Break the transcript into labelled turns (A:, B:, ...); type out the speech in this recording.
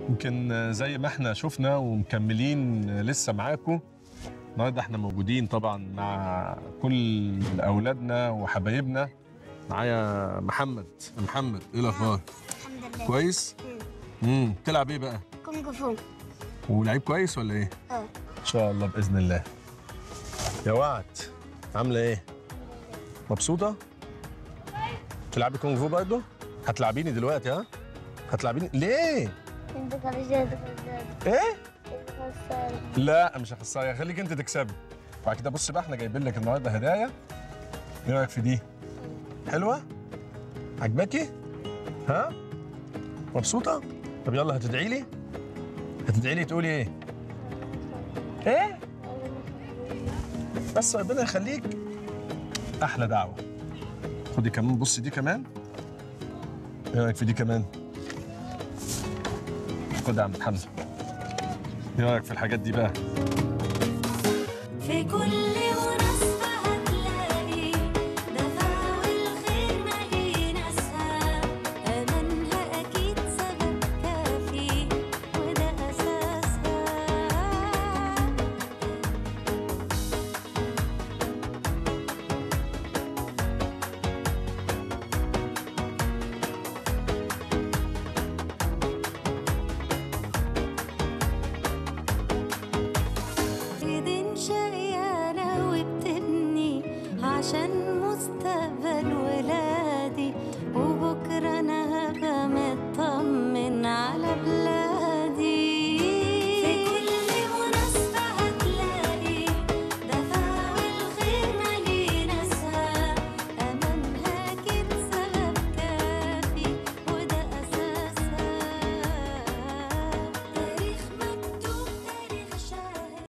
A: يمكن زي ما احنا شفنا ومكملين لسه معاكم النهارده احنا موجودين طبعا مع كل اولادنا وحبايبنا معايا محمد محمد ايه الاخبار
B: الحمد لله
A: كويس امم تلعب ايه بقى
B: كونغ فو
A: ولعيب كويس ولا ايه
B: اه
A: ان شاء الله باذن الله يا وعد عامله ايه مبسوطه تلعبي كونغ فو برضه هتلعبيني دلوقتي ها هتلعبيني ليه
B: انت خرجت
A: ايه لا مش هخسرها خليك انت تكسبي وبعد كده بص بقى احنا جايبين لك النهارده هدايا ايه رايك في دي حلوه عجباكي ها مبسوطه طب يلا هتدعي لي هتدعي لي تقولي ايه ايه بس ربنا يخليك احلى دعوه خدي كمان بصي دي كمان ايه رايك في دي كمان خد يا عم محمد ايه رايك في الحاجات دي بقى
C: في كل